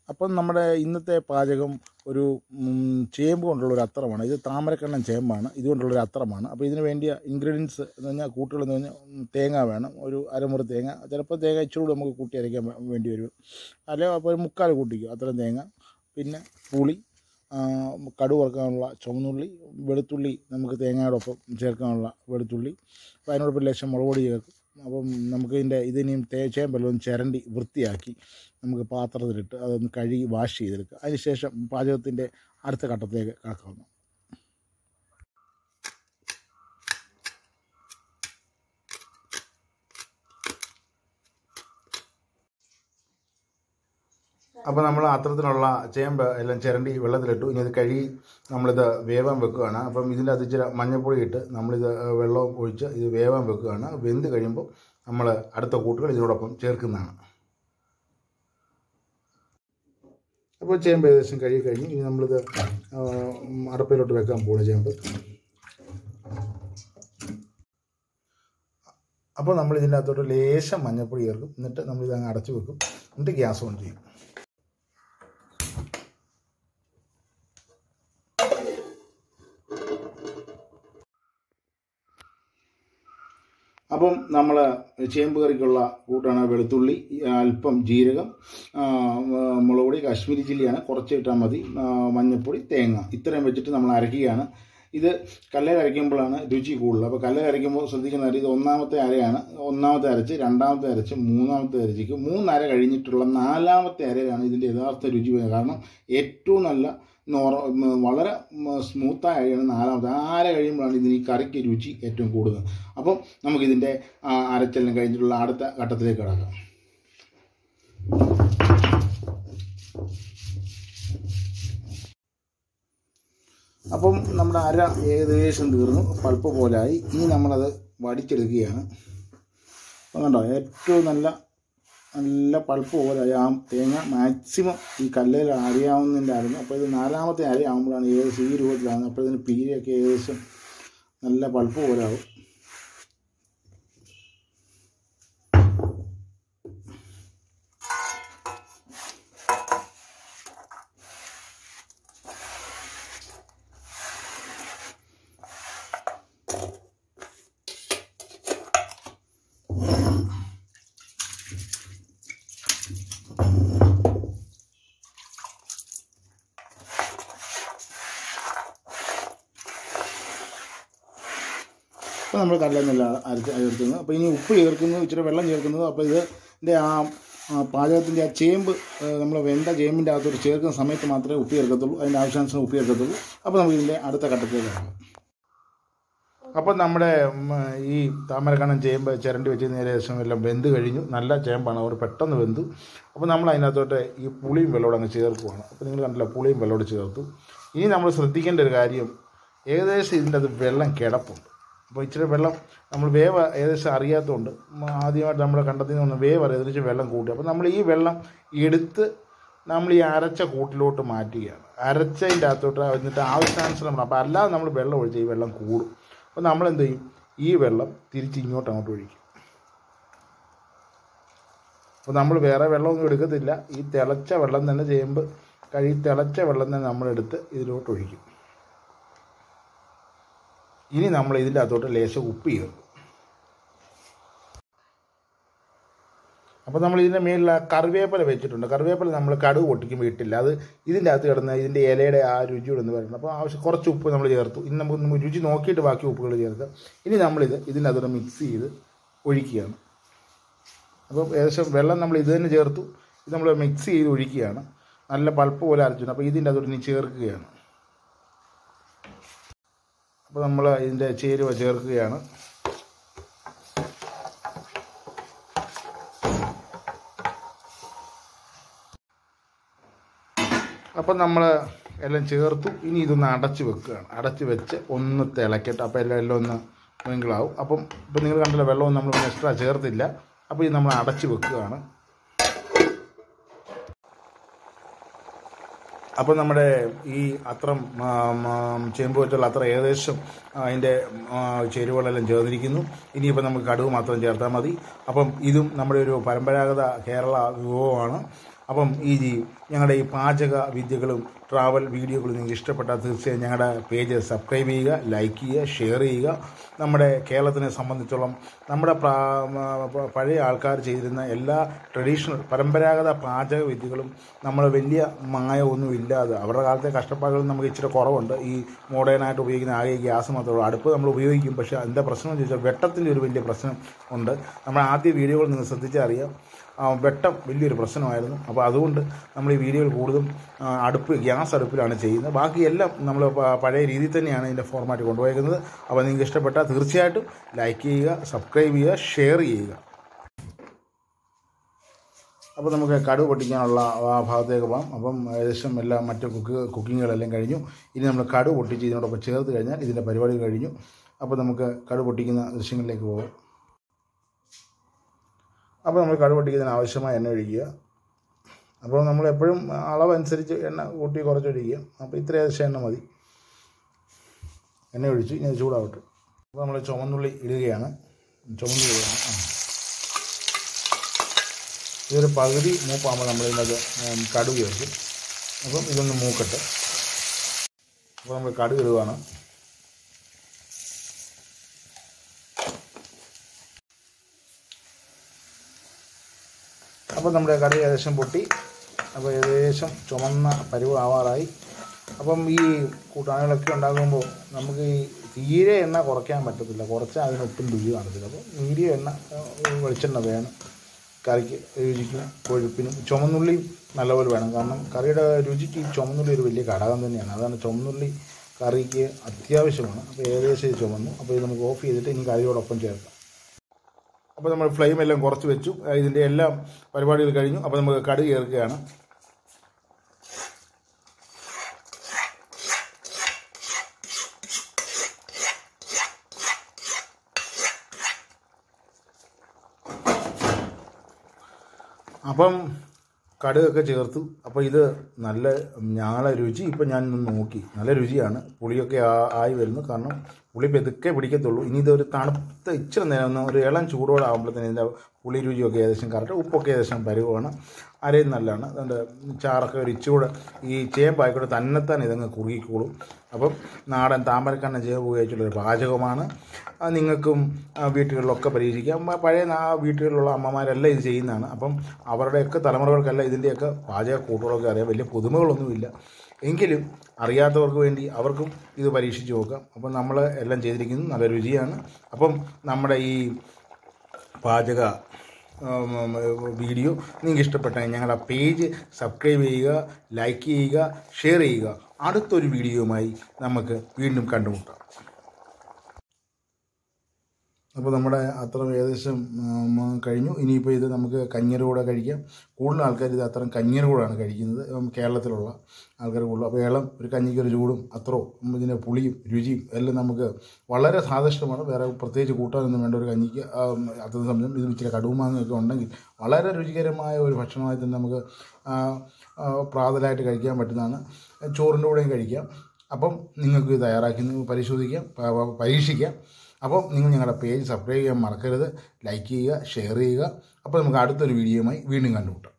അപ്പം നമ്മുടെ ഇന്നത്തെ പാചകം ഒരു ഉം, ചേമ്പ് കൊണ്ടുള്ള ഒരു അത്രമാണ് ഇത് താമരക്കണ്ണൻ ചേമ്പാണ് ഇതുകൊണ്ടുള്ള ഒരു അത്രമാണ് അപ്പോൾ ഇതിന് വേണ്ടിയ ഇൻഗ്രീഡിയൻസ് എന്ന് പറഞ്ഞാൽ കൂട്ടുകൾ എന്ന് പറഞ്ഞാൽ ഉം, തേങ്ങ വേണം ഒരു അരമുറി തേങ്ങ ചിലപ്പോൾ തേങ്ങ ഇച്ചിരി കൂടി നമുക്ക് കൂട്ടി അരയ്ക്കാൻ വേ- വേണ്ടി വരും അല്ലെങ്കിൽ അപ്പോൾ ഒരു മുക്കാൽ കൂട്ടിക്കും അത്രയും തേങ്ങ പിന്നെ പുളി ആ, കടുക് വറുക്കാനുള്ള ചുവന്നുള്ളി വെളുത്തുള്ളി നമുക്ക് തേങ്ങയോടൊപ്പം ചേർക്കാനുള്ള വെളുത്തുള്ളി അപ്പോൾ അതിനോടൊപ്പം ലേശം മുളക് പൊടി ചേർക്കും അപ്പം നമുക്ക് ഇതിൻ്റെ ഇതിനെയും തേച്ചയും വെള്ളവും ചിരണ്ടി വൃത്തിയാക്കി നമുക്ക് പാത്രത്തിലിട്ട് അതൊന്ന് കഴുകി വാഷ് ചെയ്തെടുക്കുക അതിനുശേഷം പാചകത്തിൻ്റെ അടുത്ത ഘട്ടത്തിലേക്ക് കടക്കാവുന്നു അപ്പോൾ നമ്മൾ അത്തരത്തിലുള്ള ചേമ്പ് എല്ലാം ചിരണ്ടി വെള്ളത്തിലിട്ടു ഇനി ഇത് കഴുകി നമ്മളിത് വേവാൻ വെക്കുകയാണ് അപ്പം ഇതിൻ്റെ അത് ഇച്ചിരി മഞ്ഞപ്പൊടി ഇട്ട് നമ്മളിത് വെള്ളം ഒഴിച്ച് ഇത് വേവാൻ വെക്കുകയാണ് വെന്ത് കഴിയുമ്പോൾ നമ്മൾ അടുത്ത കൂട്ടുകൾ ഇതിനോടൊപ്പം ചേർക്കുന്നതാണ് അപ്പോൾ ചേമ്പ് ഏകദേശം കഴുകി കഴിഞ്ഞ് ഇനി നമ്മളിത് ആ, അടപ്പയിലോട്ട് വെക്കാൻ പോകുന്ന ചേമ്പ് അപ്പോൾ നമ്മൾ ഇതിൻ്റെ അകത്തോട്ട് ലേശം മഞ്ഞപ്പൊടി ചേർക്കും എന്നിട്ട് നമ്മളിത് അങ്ങ് അടച്ചു വെക്കും എന്നിട്ട് ഗ്യാസ് ഓൺ ചെയ്യും അപ്പം നമ്മൾ ചേമ്പ് കറിക്കുള്ള കൂട്ടാണ് വെളുത്തുള്ളി അല്പം ജീരകം ആ, മുളക് പൊടി കാശ്മീരി ചില്ലിയാണ് കുറച്ച് ഇട്ടാൽ മതി ആ, മഞ്ഞൾപ്പൊടി തേങ്ങ ഇത്രയും വെച്ചിട്ട് നമ്മൾ അരയ്ക്കുകയാണ് ഇത് കല്ലിൽ അരയ്ക്കുമ്പോഴാണ് രുചി കൂടുതൽ അപ്പോൾ കല്ലിൽ അരയ്ക്കുമ്പോൾ ശ്രദ്ധിക്കുന്ന കാര്യം ഇത് ഒന്നാമത്തെ അരയാണ് ഒന്നാമത്തെ അരച്ച് രണ്ടാമത്തെ അരച്ച് മൂന്നാമത്തെ അരച്ചിക്ക് മൂന്നര കഴിഞ്ഞിട്ടുള്ള നാലാമത്തെ അരയാണ് ഇതിൻ്റെ യഥാർത്ഥ രുചി വരുന്നത് കാരണം ഏറ്റവും നല്ല നോറ ഉം, വളരെ സ്മൂത്തായ അരിയാണ് നാലാമത്തെ ആ അര കഴിയുമ്പോഴാണ് ഇതിന് ഈ കറിക്ക് രുചി ഏറ്റവും കൂടുതൽ അപ്പം നമുക്കിതിൻ്റെ ആ, അരച്ചെല്ലാം കഴിഞ്ഞിട്ടുള്ള അടുത്ത ഘട്ടത്തിലേക്ക് കിടക്കാം അപ്പം നമ്മുടെ അര ഏകദേശം തീർന്നു പൾപ്പ് പോലായി ഇനി നമ്മളത് വടിച്ചെടുക്കുകയാണ് അപ്പം കണ്ടോ ഏറ്റവും നല്ല നല്ല പൾപ്പ് പോലായി ആ തേങ്ങ മാക്സിമം ഈ കല്ലിൽ അരിയാവുന്നതിൻ്റെ ആയിരുന്നു അപ്പോൾ ഇത് നാലാമത്തെ അരയാകുമ്പോഴാണ് ഏകദേശം ഈ രൂപത്തിലാകുന്നത് അപ്പോൾ ഇതിന് പീരയൊക്കെ ഏകദേശം നല്ല പൾപ്പ് പോലാവും അപ്പോൾ നമ്മൾ കല്ലെന്നല്ല അരച്ച് ചേർക്കുന്നത് അപ്പോൾ ഇനി ഉപ്പ് ചേർക്കുന്നത് ഇച്ചിരി വെള്ളം ചേർക്കുന്നത് അപ്പോൾ ഇതിൻ്റെ ആ ആ പാചകത്തിൻ്റെ ആ ചേമ്പ് നമ്മൾ വെന്ത ചേമ്പിൻ്റെ അകത്തോട്ട് ചേർക്കുന്ന സമയത്ത് മാത്രമേ ഉപ്പ് ചേർക്കത്തുള്ളൂ അതിൻ്റെ ആവശ്യാനുസരണം ഉപ്പ് ചേർക്കത്തുള്ളൂ അപ്പോൾ നമുക്ക് ഇതിൻ്റെ അടുത്ത ഘട്ടത്തിലേക്ക് കിടക്കാം അപ്പോൾ നമ്മുടെ ഉം, ഈ താമരക്കണ്ണൻ ചേമ്പ് ചിരണ്ടി വെച്ച് ഏകദേശം എല്ലാം വെന്ത് കഴിഞ്ഞു നല്ല ചേമ്പാണ് അവർ പെട്ടെന്ന് വെന്തു അപ്പോൾ നമ്മൾ അതിനകത്തോട്ട് ഈ പുളിയും വെള്ളവും അങ്ങ് ചേർക്കുവാണ് അപ്പോൾ നിങ്ങൾ കണ്ടില്ല പുളിയും വെള്ളവും ചേർത്തു ഇനി നമ്മൾ ശ്രദ്ധിക്കേണ്ട ഒരു കാര്യം ഏകദേശം ഇതിൻ്റെ അത് വെള്ളം കിടപ്പുണ്ട് അപ്പോൾ ഇച്ചിരി വെള്ളം നമ്മൾ വേവ് ഏകദേശം അറിയാത്തതുകൊണ്ട് മ- ആദ്യമായിട്ട് നമ്മൾ കണ്ടെത്തി നിന്ന് വേവ് അറിയാതിരിച്ച് വെള്ളം കൂട്ടി അപ്പോൾ നമ്മൾ ഈ വെള്ളം എടുത്ത് നമ്മൾ ഈ അരച്ച കൂട്ടിലോട്ട് മാറ്റുകയാണ് അരച്ചതിൻ്റെ അകത്തോട്ട് എന്നിട്ട് ആവശ്യാനുസരണം അപ്പോൾ അല്ലാതെ നമ്മൾ വെള്ളം ഒഴിച്ച് ഈ വെള്ളം കൂടും അപ്പോൾ നമ്മൾ എന്ത് ചെയ്യും ഈ വെള്ളം തിരിച്ച് ഇങ്ങോട്ട് അങ്ങോട്ട് ഒഴിക്കും അപ്പോൾ നമ്മൾ വേറെ വെള്ളമൊന്നും എടുക്കത്തില്ല ഈ തിളച്ച വെള്ളം തന്നെ ചെയ്യുമ്പോൾ കഴി തിളച്ച വെള്ളം തന്നെ നമ്മളെടുത്ത് ഇതിലോട്ട് ഒഴിക്കും ഇനി നമ്മൾ ഇതിൻ്റെ അകത്തോട്ട് ലേശം ഉപ്പ് ചേർക്കും അപ്പോൾ നമ്മൾ ഇതിൻ്റെ മേലിൽ ആ കറിവേപ്പില വെച്ചിട്ടുണ്ട് കറിവേപ്പില നമ്മൾ കടുക് പൊട്ടിക്കുമ്പോൾ ഇട്ടില്ല അത് ഇതിൻ്റെ അകത്ത് കിടന്ന് ഇതിൻ്റെ ഇലയുടെ ആ രുചിയോട് എന്ന് പറയുന്നത് അപ്പോൾ ആവശ്യം കുറച്ച് ഉപ്പ് നമ്മൾ ചേർത്തു ഇനി നമുക്ക് നമുക്ക് രുചി നോക്കിയിട്ട് ബാക്കി ഉപ്പുകൾ ചേർക്കാം ഇനി നമ്മളിത് ഇതിൻ്റെ അകത്തോട്ട് മിക്സ് ചെയ്ത് ഒഴിക്കുകയാണ് അപ്പോൾ ഏകദേശം വെള്ളം നമ്മൾ ഇത് തന്നെ ചേർത്തു ഇത് നമ്മൾ മിക്സ് ചെയ്ത് ഒഴിക്കുകയാണ് നല്ല പൾപ്പ് പോലെ അരച്ചിട്ടുണ്ട് അപ്പോൾ ഇതിൻ്റെ അകത്തോട്ട് ഇനി ചേർക്കുകയാണ് അപ്പോൾ നമ്മൾ ഇതിൻ്റെ ചേരുവ ചേർക്കുകയാണ് അപ്പം നമ്മൾ എല്ലാം ചേർത്തു ഇനി ഇതൊന്ന് അടച്ച് വെക്കുകയാണ് അടച്ച് വെച്ച് ഒന്ന് തിളക്കട്ടെ അപ്പോൾ എല്ലാം എല്ലാം ഒന്ന് മിങ്കിളാവും അപ്പം ഇപ്പം നിങ്ങൾ കണ്ടല്ലോ വെള്ളമൊന്നും നമ്മൾ എക്സ്ട്രാ ചേർത്തില്ല അപ്പോൾ ഇത് നമ്മൾ അടച്ച് വെക്കുകയാണ് അപ്പോൾ നമ്മുടെ ഈ അത്രം ആ, ആ, ചേമ്പ് വെച്ചുള്ള അത്ര ഏകദേശം അതിൻ്റെ ചേരുവകളെല്ലാം ചേർന്നിരിക്കുന്നു ഇനിയിപ്പോൾ നമുക്ക് കടുക് മാത്രം ചേർത്താൽ മതി അപ്പം ഇതും നമ്മുടെ ഒരു പരമ്പരാഗത കേരള വിഭവമാണ് അപ്പം ഈ ജി- ഞങ്ങളുടെ ഈ പാചക വിദ്യകളും ട്രാവൽ വീഡിയോകളും നിങ്ങൾക്ക് ഇഷ്ടപ്പെട്ടാൽ തീർച്ചയായും ഞങ്ങളുടെ പേജ് സബ്സ്ക്രൈബ് ചെയ്യുക ലൈക്ക് ചെയ്യുക ഷെയർ ചെയ്യുക നമ്മുടെ കേരളത്തിനെ സംബന്ധിച്ചോളം നമ്മുടെ പ്രാ- മ- പഴയ ആൾക്കാർ ചെയ്തിരുന്ന എല്ലാ ട്രഡീഷണൽ പരമ്പരാഗത പാചക വിദ്യകളും നമ്മൾ വലിയ മായമൊന്നും ഇല്ലാതെ അവരുടെ കാലത്തെ കഷ്ടപ്പാടുകൾ നമുക്ക് ഇച്ചിരി കുറവുണ്ട് ഈ മോഡേണായിട്ട് ഉപയോഗിക്കുന്ന ആകെ ഈ ഗ്യാസ് മാത്രമേ ഉള്ളൂ അടുപ്പ് നമ്മൾ ഉപയോഗിക്കും പക്ഷേ എന്താ പ്രശ്നം എന്ന് ചോദിച്ചാൽ വെട്ടത്തിൻ്റെ ഒരു വലിയ പ്രശ്നം ഉണ്ട് നമ്മുടെ ആദ്യ വീഡിയോകൾ നിങ്ങൾ ശ്രദ്ധിച്ചാൽ അറിയാം ആ, വെട്ടം വലിയൊരു പ്രശ്നമായിരുന്നു അപ്പോൾ അതുകൊണ്ട് നമ്മൾ ഈ വീഡിയോകൾ കൂടുതലും ആ, അടുപ്പ് ഗ്യാസ് അടുപ്പിലാണ് ചെയ്യുന്നത് ബാക്കിയെല്ലാം നമ്മൾ പ- പഴയ രീതിയിൽ തന്നെയാണ് ഇതിൻ്റെ ഫോർമാറ്റ് കൊണ്ടുപോയിരിക്കുന്നത് അപ്പോൾ നിങ്ങൾക്ക് ഇഷ്ടപ്പെട്ടാൽ തീർച്ചയായിട്ടും ലൈക്ക് ചെയ്യുക സബ്സ്ക്രൈബ് ചെയ്യുക ഷെയർ ചെയ്യുക അപ്പോൾ നമുക്ക് കടുക് പൊട്ടിക്കാനുള്ള ആ ഭാഗത്തേക്ക് പോകാം അപ്പം ഏകദേശം എല്ലാം മറ്റ് കുക്ക് കുക്കിങ്ങുകളെല്ലാം കഴിഞ്ഞു ഇനി നമ്മൾ കടുക് പൊട്ടിച്ച് ഇതിനോടൊപ്പം ചേർത്ത് കഴിഞ്ഞാൽ ഇതിൻ്റെ പരിപാടി കഴിഞ്ഞു അപ്പോൾ നമുക്ക് കടുക് പൊട്ടിക്കുന്ന ദൃശ്യങ്ങളിലേക്ക് പോകാം അപ്പോൾ നമ്മൾ കടുക് പൊട്ടിക്കുന്നതിന് ആവശ്യമായ എണ്ണ ഒഴിക്കുക അപ്പോൾ നമ്മൾ എപ്പോഴും അളവനുസരിച്ച് എണ്ണ കൂട്ടി കുറച്ചൊഴിക്കുക അപ്പോൾ ഇത്ര ഏകദേശം എണ്ണ മതി എണ്ണ ഒഴിച്ച് ഇനി അത് ചൂടാവട്ടെ അപ്പോൾ നമ്മൾ ചുമന്നുള്ളി ഇടുകയാണ് ചുമന്നുള്ളി ഇടുകയാണ് ആ ഇതൊരു പകുതി മൂപ്പാകുമ്പോൾ നമ്മൾ ഇതിനകത്ത് ഉം, കടുക് ചേർക്കും അപ്പം ഇതൊന്ന് മൂക്കട്ടെ അപ്പോൾ നമ്മൾ കടുക് ഇടുകയാണ് അപ്പോൾ നമ്മുടെ കടുക് ഏകദേശം പൊട്ടി അപ്പോൾ ഏകദേശം ചുമന്ന പരുവ് ആവാറായി അപ്പം ഈ കൂട്ടാനുകളൊക്കെ ഉണ്ടാകുമ്പോൾ നമുക്ക് ഈ തീരെ എണ്ണ കുറയ്ക്കാൻ പറ്റത്തില്ല കുറച്ചാൽ അതിനൊട്ടും രുചി കാണത്തില്ല അപ്പോൾ മീഡിയം എണ്ണ ഏഹ്, വെളിച്ചെണ്ണ വേണം കറിക്ക് രുചിക്കും കൊഴുപ്പിനും ചുമന്നുള്ളിയും നല്ലപോലെ വേണം കാരണം കറിയുടെ രുചിക്ക് ഈ ചുമന്നുള്ളി ഒരു വലിയ ഘടകം തന്നെയാണ് അതാണ് ചുമന്നുള്ളി കറിക്ക് അത്യാവശ്യമാണ് അപ്പോൾ ഏകദേശം ഇത് ചുമന്നു അപ്പോൾ ഇത് നമുക്ക് ഓഫ് ചെയ്തിട്ട് ഇനി കറിയോടൊപ്പം ചേർക്കാം അപ്പോൾ നമ്മൾ ഫ്ലെയിം എല്ലാം കുറച്ച് വെച്ചു ഇതിൻ്റെ എല്ലാം പരിപാടികൾ കഴിഞ്ഞു അപ്പോൾ നമുക്ക് കടുക് ചേർക്കുകയാണ് അപ്പം കടുകൊക്കെ ചേർത്തു അപ്പോൾ ഇത് നല്ല ഞങ്ങളെ രുചി ഇപ്പം ഞാൻ ഒന്ന് നോക്കി നല്ല രുചിയാണ് പുളിയൊക്കെ ആ- ആയി വരുന്നു കാരണം പുളി പെതുക്കെ പിടിക്കത്തുള്ളൂ ഇനി ഇതൊരു തണുത്ത ഇച്ചിരി നേരം ഒന്ന് ഒരു ഇളം ചൂടോടെ ആകുമ്പോഴത്തേന് ഇതിൻ്റെ പുളി രുചിയൊക്കെ ഏകദേശം കറക്റ്റ് ഉപ്പൊക്കെ ഏകദേശം പരുവാണ് അരയും നല്ലതാണ് അതുകൊണ്ട് ചാറൊക്കെ ഒരു ഇച്ചിരി കൂടെ ഈ ചേമ്പായിക്കൂടെ തന്നെത്താൻ ഇതങ്ങ് കുറുകിക്കോളും അപ്പം നാടൻ താമരക്കണ്ണ ചേമ്പ് ഉപയോഗിച്ചുള്ളൊരു പാചകമാണ് അത് നിങ്ങൾക്കും ആ, വീട്ടുകളിലൊക്കെ പരീക്ഷിക്കാം മ- പഴയ നാ- വീട്ടുകളിലുള്ള അമ്മമാരെല്ലാം ഇത് ചെയ്യുന്നതാണ് അപ്പം അവരുടെയൊക്കെ തലമുറകൾക്കെല്ലാം ഇതിൻ്റെയൊക്കെ പാചക കൂട്ടുകളൊക്കെ അറിയാം വലിയ പുതുമകളൊന്നുമില്ല എങ്കിലും അറിയാത്തവർക്ക് വേണ്ടി അവർക്കും ഇത് പരീക്ഷിച്ച് നോക്കാം അപ്പം നമ്മൾ എല്ലാം ചെയ്തിരിക്കുന്നത് നല്ല രുചിയാണ് അപ്പം നമ്മുടെ ഈ പാചക ഉം, ഉം, വീഡിയോ നിങ്ങൾക്ക് ഇഷ്ടപ്പെട്ടെങ്കിൽ ഞങ്ങളുടെ പേജ് സബ്സ്ക്രൈബ് ചെയ്യുക ലൈക്ക് ചെയ്യുക ഷെയർ ചെയ്യുക അടുത്തൊരു വീഡിയോയുമായി നമുക്ക് വീണ്ടും കണ്ടുമുട്ടാം അപ്പോൾ നമ്മുടെ അത്ര ഏകദേശം ഉം, കഴിഞ്ഞു ഇനിയിപ്പോൾ ഇത് നമുക്ക് കഞ്ഞിയുടെ കൂടെ കഴിക്കാം കൂടുതൽ ആൾക്കാർ ഇത് അത്തരം കഞ്ഞിയുടെ കൂടെയാണ് കഴിക്കുന്നത് ഉം, കേരളത്തിലുള്ള ആൾക്കാർ കൂടുതൽ അപ്പോൾ ഇളം ഒരു കഞ്ഞിക്ക് ഒരു ചൂടും അത്രയും ഇതിൻ്റെ പുളിയും രുചിയും എല്ലാം നമുക്ക് വളരെ സ്വാദിഷ്ടമാണ് വേറെ പ്രത്യേകിച്ച് കൂട്ടാനൊന്നും വേണ്ട ഒരു കഞ്ഞിക്ക് ഉം, അത്ര സമയം ഇത് ഇച്ചിരി കടുവുമാങ്ങയൊക്കെ ഉണ്ടെങ്കിൽ വളരെ രുചികരമായ ഒരു ഭക്ഷണമായി തന്നെ നമുക്ക് ആ, ആ, പ്രാതലായിട്ട് കഴിക്കാൻ പറ്റുന്നതാണ് ചോറിൻ്റെ കൂടെയും കഴിക്കാം അപ്പം നിങ്ങൾക്ക് ഇത് തയ്യാറാക്കി നിങ്ങൾക്ക് പരിശോധിക്കാം പ- പ- പരീക്ഷിക്കാം അപ്പോൾ നിങ്ങൾ ഞങ്ങളുടെ പേജ് സബ്സ്ക്രൈബ് ചെയ്യാൻ മറക്കരുത് ലൈക്ക് ചെയ്യുക ഷെയർ ചെയ്യുക അപ്പോൾ നമുക്ക് അടുത്തൊരു വീഡിയോയുമായി വീണ്ടും കണ്ടുമുട്ടാം